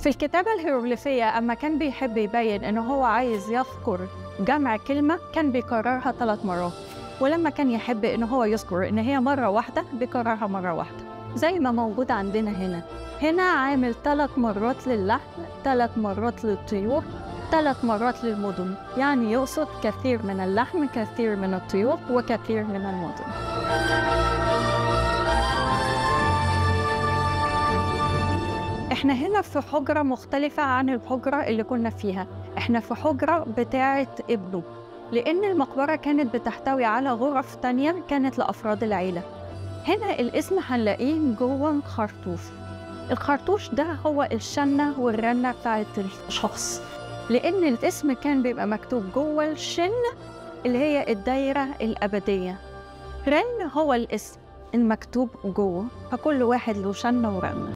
في الكتابة الهيروغليفية أما كان بيحب يبين إن هو عايز يذكر جمع كلمة كان بيكررها ثلاث مرات ولما كان يحب إن هو يذكر إن هي مرة واحدة بيكررها مرة واحدة زي ما موجود عندنا هنا هنا عامل ثلاث مرات للحم ثلاث مرات للطيور ثلاث مرات للمدن يعني يقصد كثير من اللحم كثير من الطيور وكثير من المدن احنا هنا في حجرة مختلفة عن الحجرة اللي كنا فيها احنا في حجرة بتاعة ابنه لأن المقبرة كانت بتحتوي على غرف تانية كانت لأفراد العيلة هنا الاسم هنلاقيه جوه خرطوش الخرطوش ده هو الشنة والرنة بتاعت الشخص لأن الاسم كان بيبقى مكتوب جوه الشن اللي هي الدايرة الأبدية رن هو الاسم المكتوب جوه فكل واحد له شنة ورنة